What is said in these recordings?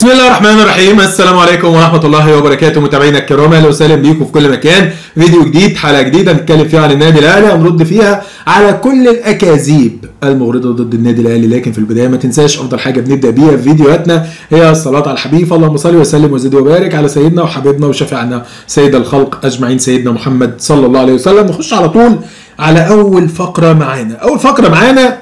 بسم الله الرحمن الرحيم السلام عليكم ورحمة الله وبركاته متابعينا الكرام اهلا وسهلا بيكم في كل مكان فيديو جديد حلقة جديدة نتكلم فيها عن النادي الاهلي هنرد فيها على كل الاكاذيب المغرضة ضد النادي الاهلي لكن في البداية ما تنساش افضل حاجة بنبدأ بيها في فيديوهاتنا هي الصلاة على الحبيب اللهم صل وسلم وزد وبارك على سيدنا وحبيبنا وشفيعنا سيد الخلق اجمعين سيدنا محمد صلى الله عليه وسلم نخش على طول على اول فقرة معانا اول فقرة معانا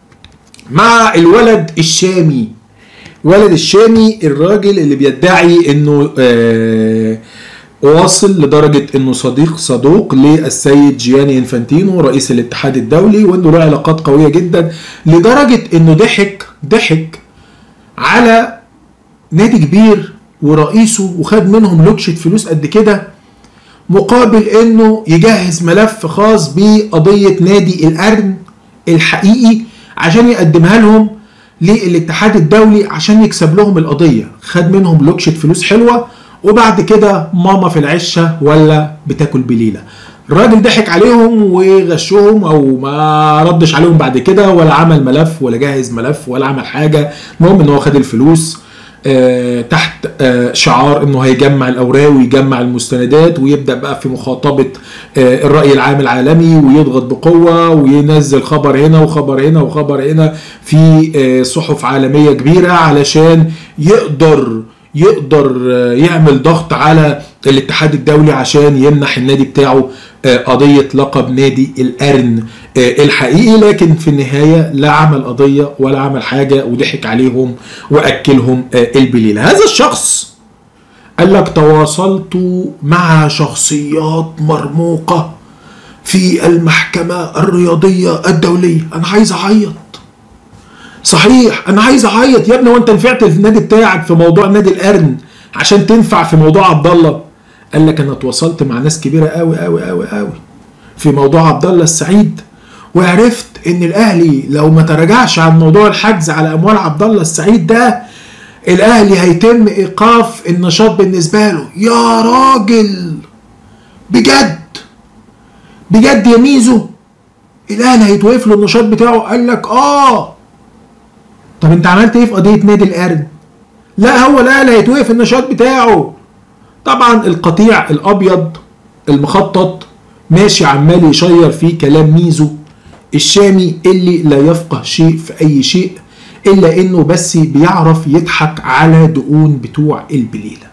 مع الولد الشامي ولد الشامي الراجل اللي بيدعي انه آه واصل لدرجة انه صديق صدوق للسيد جياني انفانتينو رئيس الاتحاد الدولي وانه له علاقات قوية جدا لدرجة انه ضحك ضحك على نادي كبير ورئيسه وخد منهم لوكشة فلوس قد كده مقابل انه يجهز ملف خاص بقضية نادي القرن الحقيقي عشان يقدمها لهم للاتحاد الدولي عشان يكسب لهم القضية خد منهم لوكشة فلوس حلوة وبعد كده ماما في العشة ولا بتاكل بليلة الراجل ضحك عليهم وغشهم او ما ردش عليهم بعد كده ولا عمل ملف ولا جهز ملف ولا عمل حاجة المهم ان هو خد الفلوس آه تحت آه شعار انه هيجمع الاوراق ويجمع المستندات ويبدا بقى في مخاطبه آه الراي العام العالمي ويضغط بقوه وينزل خبر هنا وخبر هنا وخبر هنا في صحف عالميه كبيره علشان يقدر يقدر يعمل ضغط على الاتحاد الدولي عشان يمنح النادي بتاعه قضية لقب نادي القرن الحقيقي لكن في النهاية لا عمل قضية ولا عمل حاجة وضحك عليهم وأكلهم البليلة هذا الشخص قال لك تواصلت مع شخصيات مرموقة في المحكمة الرياضية الدولية أنا عايز أعيط صحيح أنا عايز أعيط يا ابني وأنت نفعت في النادي بتاعك في موضوع نادي القرن عشان تنفع في موضوع عبد الله قال لك انا اتواصلت مع ناس كبيره قوي قوي قوي قوي في موضوع عبد الله السعيد وعرفت ان الاهلي لو ما تراجعش عن موضوع الحجز على اموال عبد الله السعيد ده الاهلي هيتم ايقاف النشاط بالنسبه له يا راجل بجد بجد يا ميزو الاهلي هيتوقف له النشاط بتاعه قال لك اه طب انت عملت ايه في قضيه نادي القرن لا هو الاهلي هيتوقف النشاط بتاعه طبعا القطيع الابيض المخطط ماشي عمال يشير فيه كلام ميزو الشامي اللي لا يفقه شيء في اي شيء الا انه بس بيعرف يضحك على دقون بتوع البليله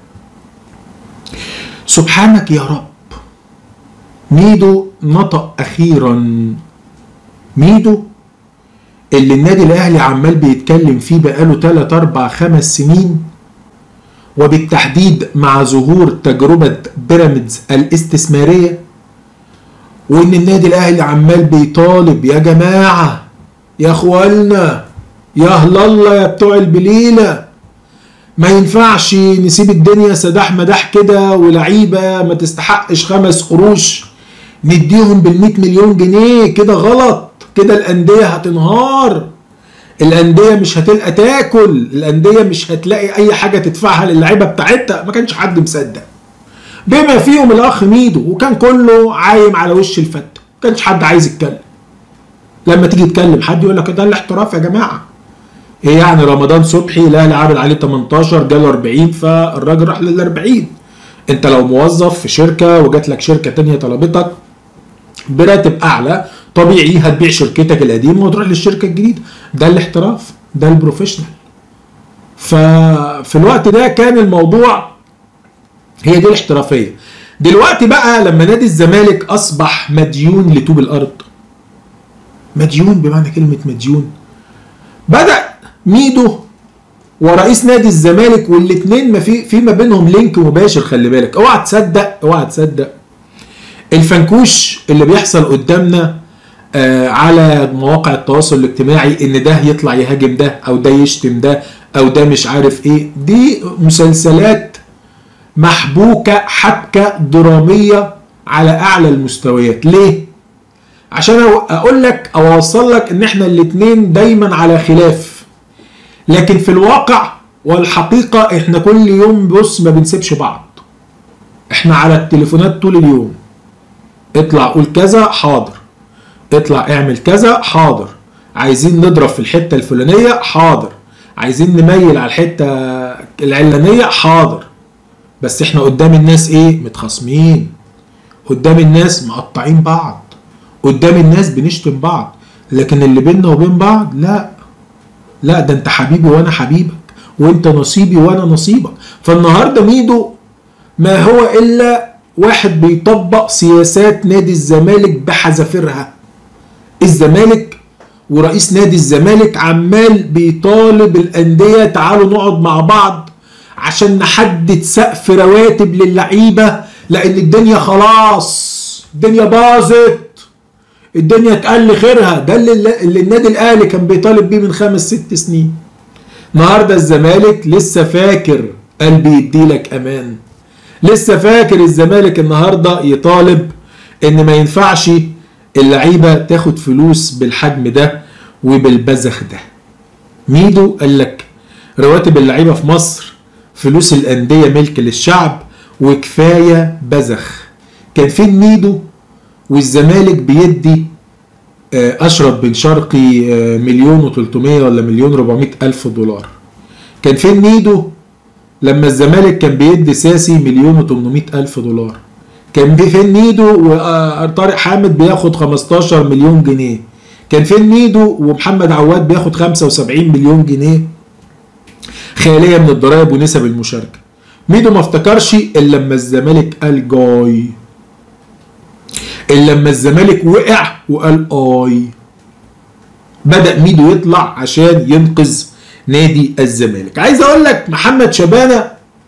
سبحانك يا رب ميدو نطق اخيرا ميدو اللي النادي الاهلي عمال بيتكلم فيه بقاله 3 4 5 سنين وبالتحديد مع ظهور تجربة بيراميدز الاستثمارية وإن النادي الأهلي عمال بيطالب يا جماعة يا إخوانا يا أهل الله يا بتوع البليلة ما ينفعش نسيب الدنيا سداح مداح كده ولعيبة ما تستحقش خمس قروش نديهم بالمئة مليون جنيه كده غلط كده الأندية هتنهار الانديه مش هتلقى تاكل الانديه مش هتلاقي اي حاجه تدفعها للعيبه بتاعتها ما كانش حد مصدق بما فيهم الاخ ميدو وكان كله عايم على وش الفته ما كانش حد عايز يتكلم لما تيجي تكلم حد يقول لك ده الاحتراف يا جماعه ايه يعني رمضان صبحي الاهلي عامل عليه 18 جاله 40 فالراجل راح لل 40 انت لو موظف في شركه وجات لك شركه تانية طلبتك براتب اعلى طبيعي هتبيع شركتك القديمه وتروح للشركه الجديده ده الاحتراف ده البروفيشنال ففي الوقت ده كان الموضوع هي دي الاحترافيه دلوقتي بقى لما نادي الزمالك اصبح مديون لطوب الارض مديون بمعنى كلمه مديون بدا ميدو ورئيس نادي الزمالك والاثنين ما في في ما بينهم لينك مباشر خلي بالك اوعى تصدق اوعى تصدق الفنكوش اللي بيحصل قدامنا آه على مواقع التواصل الاجتماعي ان ده يطلع يهاجم ده او ده يشتم ده او ده مش عارف ايه دي مسلسلات محبوكة حبكة درامية على اعلى المستويات ليه عشان اقول لك او اوصل لك ان احنا الاتنين دايما على خلاف لكن في الواقع والحقيقة احنا كل يوم بص ما بنسيبش بعض احنا على التليفونات طول اليوم اطلع قول كذا حاضر اطلع اعمل كذا حاضر عايزين نضرب في الحته الفلانيه حاضر عايزين نميل على الحته العلانيه حاضر بس احنا قدام الناس ايه متخاصمين قدام الناس مقطعين بعض قدام الناس بنشتم بعض لكن اللي بيننا وبين بعض لا لا ده انت حبيبي وانا حبيبك وانت نصيبي وانا نصيبك فالنهارده ميدو ما هو الا واحد بيطبق سياسات نادي الزمالك بحذافيرها الزمالك ورئيس نادي الزمالك عمال بيطالب الانديه تعالوا نقعد مع بعض عشان نحدد سقف رواتب للعيبه لان الدنيا خلاص الدنيا باظت الدنيا اتقل خيرها ده اللي, اللي النادي الاهلي كان بيطالب بيه من خمس ست سنين النهارده الزمالك لسه فاكر قلبي يديلك امان لسه فاكر الزمالك النهارده يطالب ان ما ينفعش اللعيبه تاخد فلوس بالحجم ده وبالبذخ ده ميدو قال لك رواتب اللعيبه في مصر فلوس الانديه ملك للشعب وكفايه بذخ كان فين ميدو والزمالك بيدي اشرف بن شرقي مليون و300 ولا مليون 400 الف دولار كان فين ميدو لما الزمالك كان بيدي ساسي مليون و800 الف دولار كان فين ميدو وطارق حامد بياخد 15 مليون جنيه كان فين ميدو ومحمد عواد بياخد 75 مليون جنيه خاليه من الضرائب ونسب المشاركه ميدو ما افتكرش الا لما الزمالك قال جاي الا لما الزمالك وقع وقال اي بدا ميدو يطلع عشان ينقذ نادي الزمالك عايز اقول لك محمد شبانه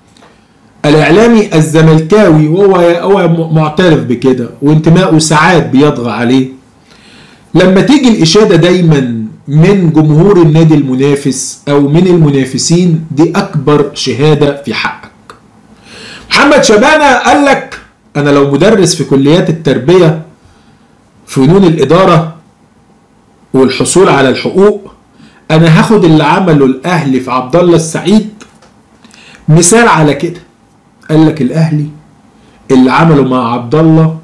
الاعلامي الزملكاوي وهو هو معترف بكده وانتمائه ساعات بيطغى عليه لما تيجي الاشاده دايما من جمهور النادي المنافس او من المنافسين دي اكبر شهاده في حقك محمد شبانه قال لك انا لو مدرس في كليات التربيه فنون الاداره والحصول على الحقوق انا هاخد اللي عمله الاهلي في عبد الله السعيد مثال على كده قال لك الاهلي اللي عمله مع عبد الله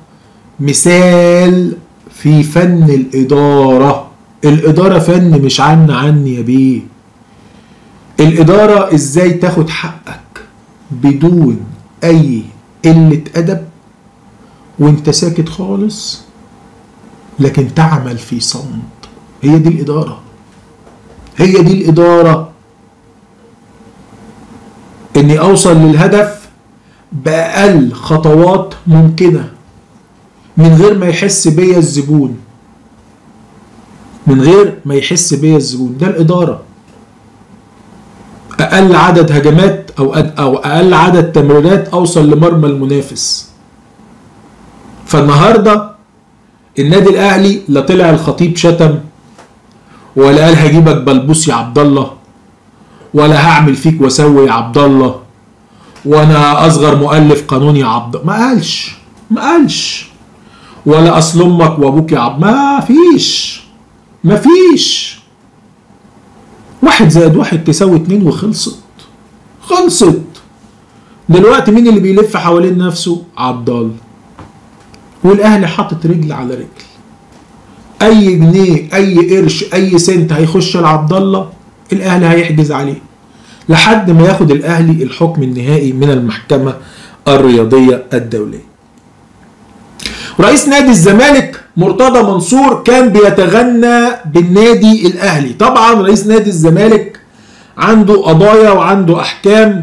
مثال في فن الاداره الاداره فن مش عن عني يا بيه الاداره ازاي تاخد حقك بدون اي قله ادب وانت ساكت خالص لكن تعمل في صمت هي دي الاداره هي دي الاداره اني اوصل للهدف باقل خطوات ممكنه من غير ما يحس بيا الزبون من غير ما يحس بيا الزبون ده الاداره اقل عدد هجمات او او اقل عدد تمريرات اوصل لمرمى المنافس فالنهارده النادي الاهلي لا طلع الخطيب شتم ولا قال هجيبك بلبوس يا عبد الله ولا هعمل فيك واسوي يا عبد الله وانا اصغر مؤلف قانون يا عبد ما قالش ما قالش ولا اصل امك وابوك يا عبد ما فيش ما فيش واحد زائد واحد تساوي اتنين وخلصت خلصت دلوقتي مين اللي بيلف حوالين نفسه عبد الله والاهلي حاطط رجل على رجل اي جنيه اي قرش اي سنت هيخش لعبد الله الاهلي هيحجز عليه لحد ما ياخد الاهلي الحكم النهائي من المحكمه الرياضيه الدوليه رئيس نادي الزمالك مرتضى منصور كان بيتغنى بالنادي الاهلي طبعا رئيس نادي الزمالك عنده قضايا وعنده احكام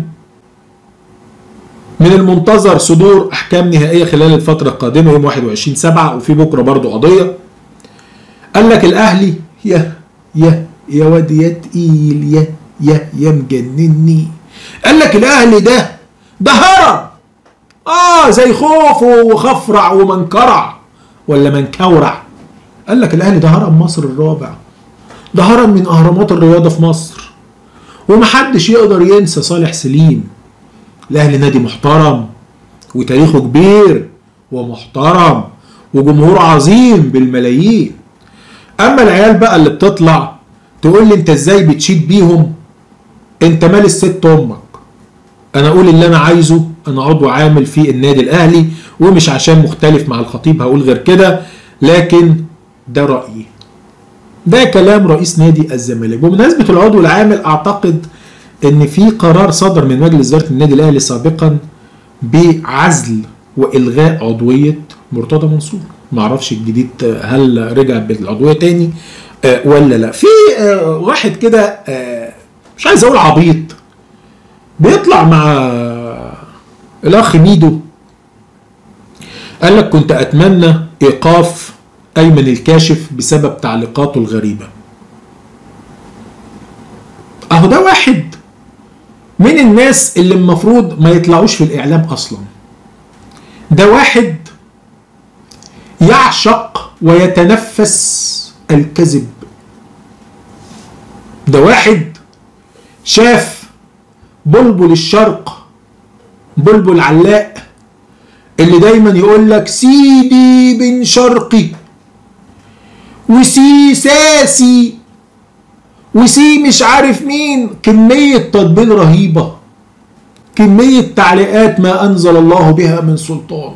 من المنتظر صدور احكام نهائيه خلال الفتره القادمه يوم 21 7 وفي بكره برضه قضيه قال لك الاهلي يا يا يا واد يا تقيل يا يا يا مجنني قال لك الاهلي ده ده هرم اه زي خوف وخفرع ومنكرع ولا منكورع قال لك الاهلي ده هرم مصر الرابع ده هرم من اهرامات الرياضه في مصر ومحدش يقدر ينسى صالح سليم الاهلي نادي محترم وتاريخه كبير ومحترم وجمهور عظيم بالملايين اما العيال بقى اللي بتطلع تقول لي انت ازاي بتشيد بيهم انت مال الست امك انا اقول اللي انا عايزه انا عضو عامل في النادي الاهلي ومش عشان مختلف مع الخطيب هقول غير كده لكن ده رايي ده كلام رئيس نادي الزمالك بمناسبه العضو العامل اعتقد ان في قرار صدر من مجلس اداره النادي الاهلي سابقا بعزل والغاء عضويه مرتضى منصور ما اعرفش الجديد هل رجع بالعضويه تاني آه، ولا لا في آه، واحد كده آه، مش عايز اقول عبيط بيطلع مع الاخ ميدو قال لك كنت اتمنى ايقاف ايمن الكاشف بسبب تعليقاته الغريبه اهو ده واحد من الناس اللي المفروض ما يطلعوش في الاعلام اصلا ده واحد يعشق ويتنفس الكذب ده واحد شاف بلبل الشرق بلبل علاء اللي دايما يقول لك سيدي بن شرقي وسي ساسي وسي مش عارف مين كمية تطبيل رهيبة كمية تعليقات ما أنزل الله بها من سلطان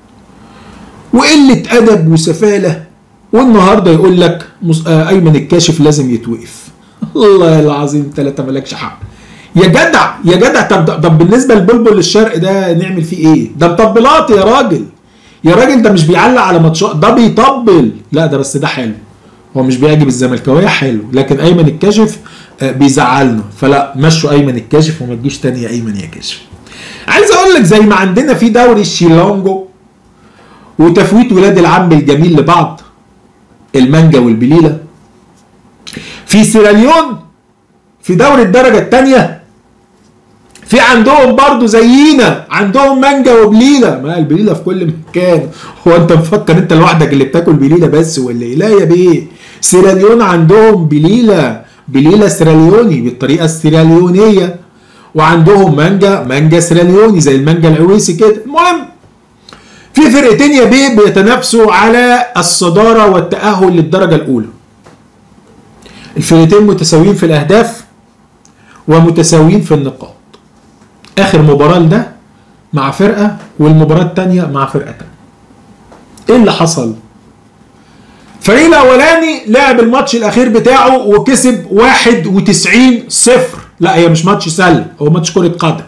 وقلة أدب وسفالة والنهاردة يقول لك مس- آه، أيمن الكاشف لازم يتوقف والله العظيم ثلاثة مالكش حق يا جدع يا جدع طب طب بالنسبة لبلبل الشرق ده نعمل فيه ايه؟ ده مطبلات يا راجل يا راجل ده مش بيعلق على ماتشات ده بيطبل لا ده بس ده حلو هو مش بيعجب الزملكاويه حلو لكن ايمن الكاشف آه، بيزعلنا فلا مشوا ايمن الكاشف وما تجيش تاني يا ايمن يا كاشف عايز اقول لك زي ما عندنا في دوري الشيلونجو وتفويت ولاد العم الجميل لبعض المانجا والبليله في سيراليون في دوري الدرجه الثانيه في عندهم برضو زينا عندهم مانجا وبليله ما البليله في كل مكان هو انت مفكر انت لوحدك اللي بتاكل بليله بس ولا ايه لا يا بيه سيراليون عندهم بليله بليله سيراليوني بالطريقه السيراليونيه وعندهم مانجا مانجا سيراليوني زي المانجا العويسي كده المهم في فرقتين يا بيه بيتنافسوا على الصداره والتاهل للدرجه الاولى الفرقتين متساويين في الاهداف ومتساويين في النقاط اخر مباراه لده مع فرقه والمباراه الثانيه مع فرقه ثانيه ايه اللي حصل الفريق الاولاني لعب الماتش الاخير بتاعه وكسب 91 صفر لا هي مش ماتش سله هو ماتش كره قدم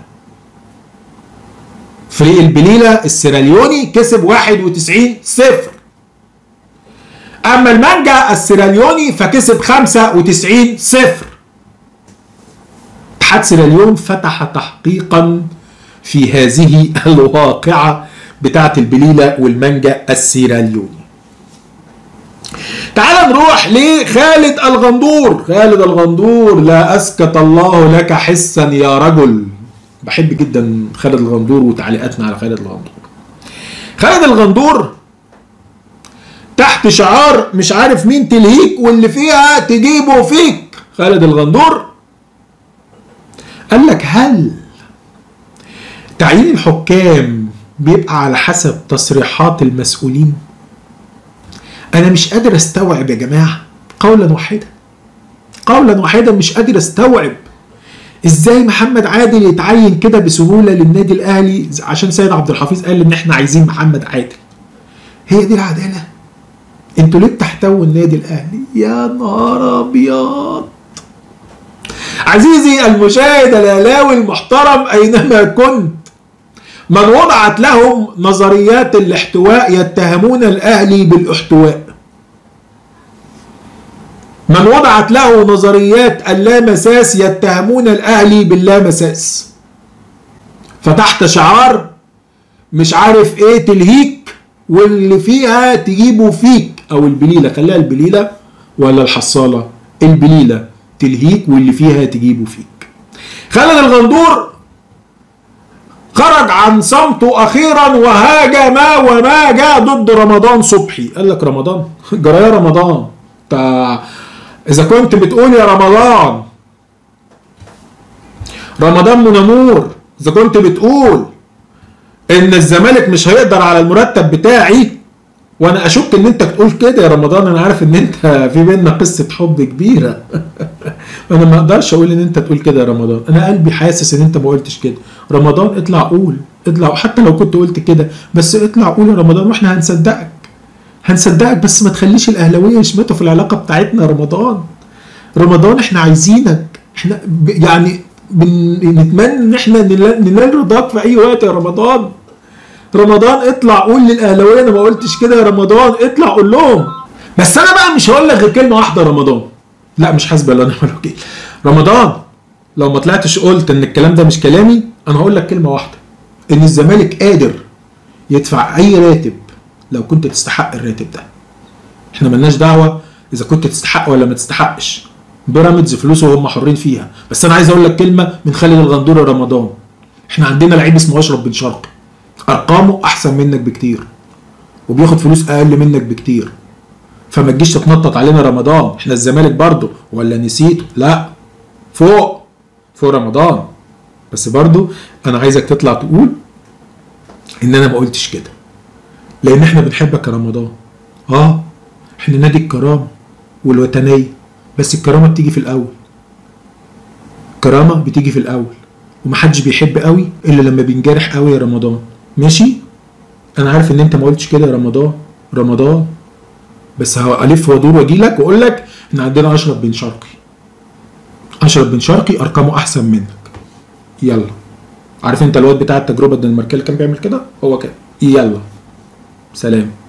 فريق البليله السيراليوني كسب 91 صفر اما المانجا السيراليوني فكسب 95 صفر اتحاد سيراليون فتح تحقيقا في هذه الواقعة بتاعت البليلة والمانجا السيراليوني تعال نروح لخالد الغندور خالد الغندور لا أسكت الله لك حسا يا رجل بحب جدا خالد الغندور وتعليقاتنا على خالد الغندور خالد الغندور تحت شعار مش عارف مين تلهيك واللي فيها تجيبه فيك خالد الغندور قال لك هل تعيين الحكام بيبقى على حسب تصريحات المسؤولين انا مش قادر استوعب يا جماعه قولا واحدا قولا واحدا مش قادر استوعب ازاي محمد عادل يتعين كده بسهوله للنادي الاهلي عشان سيد عبد الحفيظ قال ان احنا عايزين محمد عادل هي دي العداله انتوا ليه بتحتووا النادي الاهلي يا نهار ابيض عزيزي المشاهد الاهلاوي المحترم اينما كنت من وضعت لهم نظريات الاحتواء يتهمون الاهلي بالاحتواء من وضعت له نظريات اللامساس يتهمون الاهلي باللامساس فتحت شعار مش عارف ايه تلهيك واللي فيها تجيبه فيك او البليله خليها البليله ولا الحصاله البليله تلهيك واللي فيها تجيبه فيك خالد الغندور خرج عن صمته اخيرا وهاجم وما جاء ضد رمضان صبحي قال لك رمضان جرى يا رمضان تا اذا كنت بتقول يا رمضان رمضان منامور اذا كنت بتقول ان الزمالك مش هيقدر على المرتب بتاعي وانا اشك ان انت بتقول كده يا رمضان انا عارف ان انت في بينا قصه حب كبيره انا ما اقدرش اقول ان انت تقول كده يا رمضان انا قلبي حاسس ان انت ما قلتش كده رمضان اطلع قول اطلع حتى لو كنت قلت كده بس اطلع قول يا رمضان واحنا هنصدقك هنصدقك بس ما تخليش الاهلاويه يشمتوا في العلاقه بتاعتنا يا رمضان رمضان احنا عايزينك احنا ب- يعني بنتمنى ان احنا ننال ننال رضاك في اي وقت يا رمضان رمضان اطلع قول للاهلاويه انا ما قلتش كده يا رمضان اطلع قول لهم بس انا بقى مش هقول لك غير كلمه واحده يا رمضان لا مش حاسبه الله ونعم الوكيل رمضان لو ما طلعتش قلت ان الكلام ده مش كلامي انا هقول لك كلمه واحده ان الزمالك قادر يدفع اي راتب لو كنت تستحق الراتب ده احنا ملناش دعوه اذا كنت تستحق ولا ما تستحقش بيراميدز فلوسه هم حرين فيها بس انا عايز اقول لك كلمه من خالد الغندور يا رمضان احنا عندنا لعيب اسمه اشرف بن شرقي ارقامه احسن منك بكتير وبياخد فلوس اقل منك بكتير فما تجيش تتنطط علينا رمضان احنا الزمالك برضه ولا نسيت لا فوق فوق رمضان بس برضه انا عايزك تطلع تقول ان انا ما قلتش كده لان احنا بنحبك يا رمضان اه احنا نادي الكرامه والوطنيه بس الكرامه بتيجي في الاول الكرامه بتيجي في الاول ومحدش بيحب قوي الا لما بينجرح قوي يا رمضان ماشي انا عارف ان انت ما قلتش كده يا رمضان رمضان بس هلف وادور واجي لك واقول لك ان عندنا اشرف بن شرقي اشرف بن شرقي ارقامه احسن منك يلا عارف انت الواد بتاع التجربه الدنماركيه اللي كان بيعمل كده هو كده يلا سلام